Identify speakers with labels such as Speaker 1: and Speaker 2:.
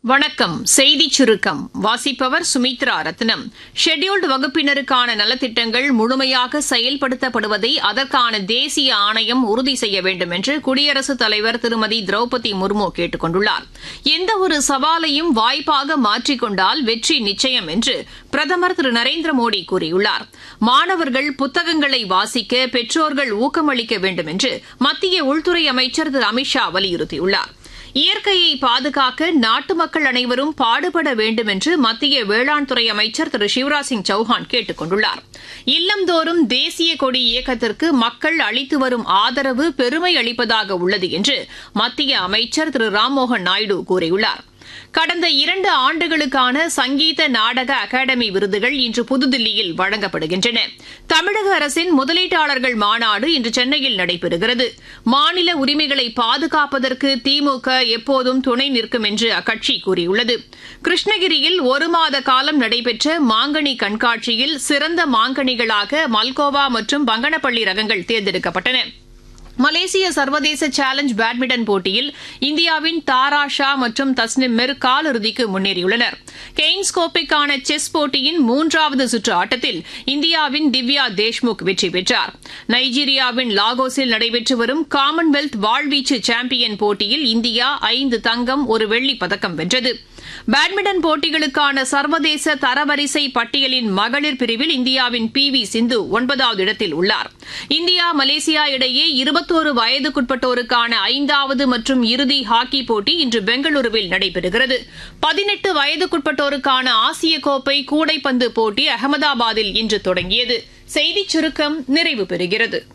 Speaker 1: வணக்கம் செய்திச் சுருக்கம் வாசிப்பவர் சுமித்ரா ரத்னம் ஷெட்யூல்டு வகுப்பினருக்கான நலத்திட்டங்கள் முழுமையாக செயல்படுத்தப்படுவதை அதற்கான தேசிய ஆணையம் உறுதி செய்ய வேண்டும் என்று குடியரசுத் தலைவர் திருமதி திரௌபதி முர்மு கேட்டுக் கொண்டுள்ளார் எந்தவொரு சவாலையும் வாய்ப்பாக மாற்றிக்கொண்டால் வெற்றி நிச்சயம் என்று பிரதமர் திரு நரேந்திர மோடி கூறியுள்ளார் மாணவர்கள் புத்தகங்களை வாசிக்க பெற்றோர்கள் ஊக்கமளிக்க வேண்டும் என்று மத்திய உள்துறை அமைச்சர் திரு அமித்ஷா வலியுறுத்தியுள்ளார் இயற்கையை பாதுகாக்க நாட்டு மக்கள் அனைவரும் பாடுபட வேண்டும் என்று மத்திய வேளாண் துறை அமைச்சர் திரு சிவராஜ் சிங் சௌஹான் கேட்டுக் கொண்டுள்ளார் இல்லந்தோறும் தேசிய கொடி இயக்கத்திற்கு மக்கள் அளித்து வரும் ஆதரவு பெருமை அளிப்பதாக உள்ளது என்று மத்திய அமைச்சர் திரு ராம்மோகன் நாயுடு கூறியுள்ளார் கடந்த இரண்டு ஆண்டுகளுக்கான சங்கீத நாடக அகாடமி விருதுகள் இன்று புதுதில்லியில் வழங்கப்படுகின்றன தமிழக அரசின் முதலீட்டாளர்கள் மாநாடு இன்று சென்னையில் நடைபெறுகிறது மாநில உரிமைகளை பாதுகாப்பதற்கு திமுக எப்போதும் துணை நிற்கும் என்று அக்கட்சி கூறியுள்ளது கிருஷ்ணகிரியில் ஒரு மாத காலம் நடைபெற்ற மாங்கனி கண்காட்சியில் சிறந்த மாங்கனிகளாக மல்கோவா மற்றும் பங்கனப்பள்ளி ரகங்கள் தேர்ந்தெடுக்கப்பட்டன மலேசிய சர்வதேச சேலஞ்ச் பேட்மிண்டன் போட்டியில் இந்தியாவின் தாரா ஷா மற்றும் தஸ்னிம் மிர் காலிறுதிக்கு முன்னேறியுள்ளனர் கெய்ன்ஸ் கோப்பைக்கான செஸ் போட்டியின் மூன்றாவது சுற்று ஆட்டத்தில் இந்தியாவின் திவ்யா தேஷ்முக் வெற்றி பெற்றார் நைஜீரியாவின் லாகோஸில் நடைபெற்று வரும் காமன்வெல்த் வாழ்வீச்சு சாம்பியன் போட்டியில் இந்தியா ஐந்து தங்கம் ஒரு வெள்ளிப் பதக்கம் வென்றது பேட்மிண்டன் போட்டிகளுக்கான சர்வதேச தரவரிசை பட்டியலின் மகளிர் பிரிவில் இந்தியாவின் பி வி சிந்து ஒன்பதாவது இடத்தில் உள்ளார் இந்தியா மலேசியா இடையே இருபத்தோரு வயதுக்குட்பட்டோருக்கான ஐந்தாவது மற்றும் இறுதி ஹாக்கி போட்டி இன்று பெங்களூருவில் நடைபெறுகிறது பதினெட்டு வயதுக்குட்பட்டோருக்கான ஆசிய கோப்பை கூடைப்பந்து போட்டி அகமதாபாத்தில் இன்று தொடங்கியது செய்திச் சுருக்கம் நிறைவு பெறுகிறது